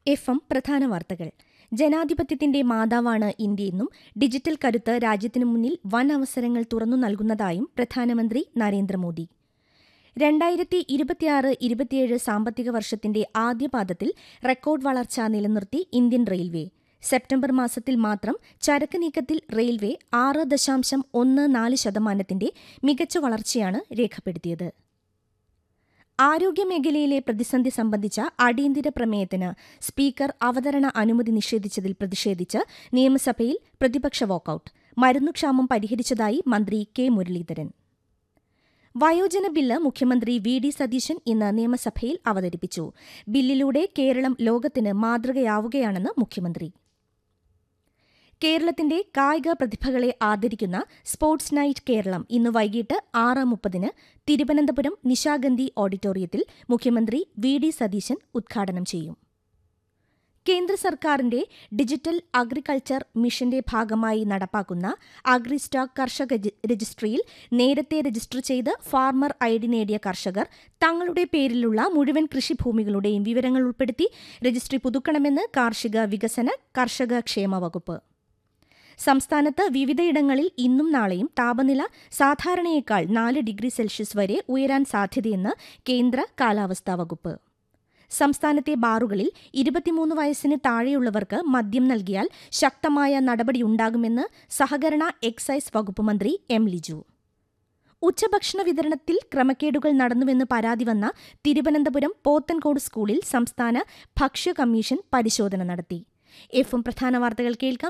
F M പ്രധാന വാർത്തകൾ ജനാധിപത്യത്തിന്റെ മാതാവാണ് ഇന്ത്യയെന്നും ഡിജിറ്റൽ കരുത്ത് രാജ്യത്തിനു മുന്നിൽ വൻ അവസരങ്ങൾ തുറന്നു നൽകുന്നതായും പ്രധാനമന്ത്രി നരേന്ദ്രമോദി രണ്ടായിരത്തി ഇരുപത്തിയാറ് ഇരുപത്തിയേഴ് സാമ്പത്തിക വർഷത്തിന്റെ ആദ്യപാദത്തിൽ റെക്കോർഡ് വളർച്ച നിലനിർത്തി ഇന്ത്യൻ റെയിൽവേ സെപ്റ്റംബർ മാസത്തിൽ മാത്രം ചരക്ക് നീക്കത്തിൽ റെയിൽവേ ആറ് ദശാംശം ഒന്ന് നാല് ശതമാനത്തിന്റെ മികച്ച വളർച്ചയാണ് രേഖപ്പെടുത്തിയത് ആരോഗ്യമേഖലയിലെ പ്രതിസന്ധി സംബന്ധിച്ച അടിയന്തര പ്രമേയത്തിന് സ്പീക്കർ അവതരണ അനുമതി നിഷേധിച്ചതിൽ പ്രതിഷേധിച്ച് നിയമസഭയിൽ പ്രതിപക്ഷ വാക്കൌട്ട് മരുന്നുക്ഷാമം പരിഹരിച്ചതായി മന്ത്രി കെ മുരളീധരൻ വയോജന ബില്ല് മുഖ്യമന്ത്രി വി ഡി സതീശൻ ഇന്ന് നിയമസഭയിൽ അവതരിപ്പിച്ചു ബില്ലിലൂടെ കേരളം ലോകത്തിന് മാതൃകയാവുകയാണെന്ന് മുഖ്യമന്ത്രി കേരളത്തിന്റെ കായിക പ്രതിഭകളെ ആദരിക്കുന്ന സ്പോർട്സ് നൈറ്റ് കേരളം ഇന്ന് വൈകിട്ട് ആറ് മുപ്പതിന് തിരുവനന്തപുരം നിശാഗന്ധി ഓഡിറ്റോറിയത്തിൽ മുഖ്യമന്ത്രി വി ഡി സതീശൻ ഉദ്ഘാടനം ചെയ്യും കേന്ദ്ര സർക്കാരിന്റെ ഡിജിറ്റൽ അഗ്രികൾച്ചർ മിഷന്റെ ഭാഗമായി നടപ്പാക്കുന്ന അഗ്രിസ്റ്റാക്ക് കർഷക രജിസ്ട്രിയിൽ നേരത്തെ രജിസ്റ്റർ ചെയ്ത് ഫാർമർ ഐ ഡി നേടിയ കർഷകർ തങ്ങളുടെ പേരിലുള്ള മുഴുവൻ കൃഷിഭൂമികളുടെയും വിവരങ്ങൾ ഉൾപ്പെടുത്തി രജിസ്ട്രി പുതുക്കണമെന്ന് കാർഷിക വികസന കർഷക ക്ഷേമ വകുപ്പ് സംസ്ഥാനത്ത് വിവിധയിടങ്ങളിൽ ഇന്നും നാളെയും താപനില സാധാരണയേക്കാൾ നാല് ഡിഗ്രി സെൽഷ്യസ് വരെ ഉയരാൻ സാധ്യതയെന്ന് കേന്ദ്ര കാലാവസ്ഥാ വകുപ്പ് സംസ്ഥാനത്തെ ബാറുകളിൽ ഇരുപത്തിമൂന്ന് വയസ്സിന് താഴെയുള്ളവർക്ക് മദ്യം നൽകിയാൽ ശക്തമായ നടപടിയുണ്ടാകുമെന്ന് സഹകരണ എക്സൈസ് വകുപ്പ് മന്ത്രി എം ലിജു ഉച്ചഭക്ഷണ വിതരണത്തിൽ ക്രമക്കേടുകൾ നടന്നുവെന്ന് പരാതി വന്ന തിരുവനന്തപുരം പോത്തൻകോട് സ്കൂളിൽ സംസ്ഥാന ഭക്ഷ്യ കമ്മീഷൻ പരിശോധന നടത്തി എഫും പ്രധാന വാർത്തകൾ കേൾക്കാം